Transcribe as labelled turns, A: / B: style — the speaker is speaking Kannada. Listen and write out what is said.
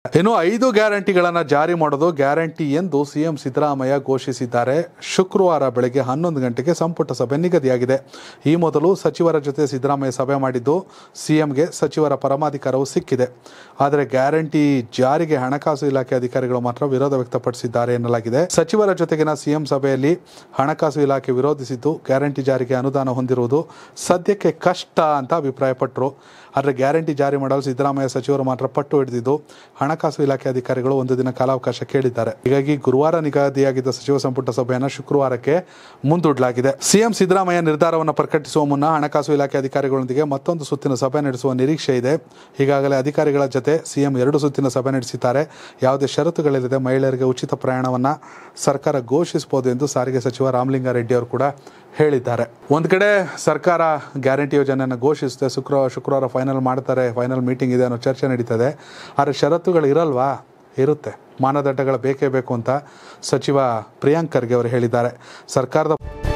A: ಇನ್ನು ಐದು ಗ್ಯಾರಂಟಿಗಳನ್ನು ಜಾರಿ ಮಾಡೋದು ಗ್ಯಾರಂಟಿ ಎಂದು ಸಿಎಂ ಸಿದ್ದರಾಮಯ್ಯ ಘೋಷಿಸಿದ್ದಾರೆ ಶುಕ್ರವಾರ ಬೆಳಗ್ಗೆ ಹನ್ನೊಂದು ಗಂಟೆಗೆ ಸಂಪುಟ ಸಭೆ ನಿಗದಿಯಾಗಿದೆ ಈ ಮೊದಲು ಸಚಿವರ ಜೊತೆ ಸಿದ್ದರಾಮಯ್ಯ ಸಭೆ ಮಾಡಿದ್ದು ಸಿಎಂಗೆ ಸಚಿವರ ಪರಮಾಧಿಕಾರವು ಸಿಕ್ಕಿದೆ ಆದರೆ ಗ್ಯಾರಂಟಿ ಜಾರಿಗೆ ಹಣಕಾಸು ಇಲಾಖೆ ಅಧಿಕಾರಿಗಳು ಮಾತ್ರ ವಿರೋಧ ವ್ಯಕ್ತಪಡಿಸಿದ್ದಾರೆ ಎನ್ನಲಾಗಿದೆ ಸಚಿವರ ಜೊತೆಗಿನ ಸಿಎಂ ಸಭೆಯಲ್ಲಿ ಹಣಕಾಸು ಇಲಾಖೆ ವಿರೋಧಿಸಿದ್ದು ಗ್ಯಾರಂಟಿ ಜಾರಿಗೆ ಅನುದಾನ ಹೊಂದಿರುವುದು ಸದ್ಯಕ್ಕೆ ಕಷ್ಟ ಅಂತ ಅಭಿಪ್ರಾಯಪಟ್ಟರು ಆದರೆ ಗ್ಯಾರಂಟಿ ಜಾರಿ ಮಾಡಲು ಸಿದ್ದರಾಮಯ್ಯ ಸಚಿವರು ಮಾತ್ರ ಪಟ್ಟು ಹಿಡಿದಿದ್ದು ಹಣಕಾಸು ಇಲಾಖೆ ಅಧಿಕಾರಿಗಳು ಒಂದು ದಿನ ಕಾಲಾವಕಾಶ ಕೇಳಿದ್ದಾರೆ ಹೀಗಾಗಿ ಗುರುವಾರ ನಿಗದಿಯಾಗಿದ್ದ ಸಚಿವ ಸಂಪುಟ ಸಭೆಯನ್ನು ಶುಕ್ರವಾರಕ್ಕೆ ಮುಂದೂಡಲಾಗಿದೆ ಸಿಎಂ ಸಿದ್ದರಾಮಯ್ಯ ನಿರ್ಧಾರವನ್ನು ಪ್ರಕಟಿಸುವ ಮುನ್ನ ಹಣಕಾಸು ಇಲಾಖೆ ಅಧಿಕಾರಿಗಳೊಂದಿಗೆ ಮತ್ತೊಂದು ಸುತ್ತಿನ ಸಭೆ ನಡೆಸುವ ನಿರೀಕ್ಷೆ ಇದೆ ಈಗಾಗಲೇ ಅಧಿಕಾರಿಗಳ ಜೊತೆ ಸಿಎಂ ಎರಡು ಸುತ್ತಿನ ಸಭೆ ನಡೆಸಿದ್ದಾರೆ ಯಾವುದೇ ಷರತ್ತುಗಳಿಲ್ಲದೆ ಮಹಿಳೆಯರಿಗೆ ಉಚಿತ ಪ್ರಯಾಣವನ್ನು ಸರ್ಕಾರ ಘೋಷಿಸಬಹುದು ಎಂದು ಸಾರಿಗೆ ಸಚಿವ ರಾಮಲಿಂಗಾರೆಡ್ಡಿ ಅವರು ಕೂಡ ಹೇಳಿದ್ದಾರೆ ಒಂದು ಕಡೆ ಸರ್ಕಾರ ಗ್ಯಾರಂಟಿ ಯೋಜನೆಯನ್ನು ಘೋಷಿಸುತ್ತೆ ಶುಕ್ರವಾರ ಶುಕ್ರವಾರ ಫೈನಲ್ ಮಾಡ್ತಾರೆ ಫೈನಲ್ ಮೀಟಿಂಗ್ ಇದೆ ಅನ್ನೋ ಚರ್ಚೆ ನಡೀತದೆ ಆದರೆ ಷರತ್ತುಗಳು ಇರಲ್ವಾ ಇರುತ್ತೆ ಮಾನದಂಡಗಳು ಬೇಕೇ ಬೇಕು ಅಂತ ಸಚಿವ ಪ್ರಿಯಾಂಕ್ ಖರ್ಗೆ ಅವರು ಹೇಳಿದ್ದಾರೆ ಸರ್ಕಾರದ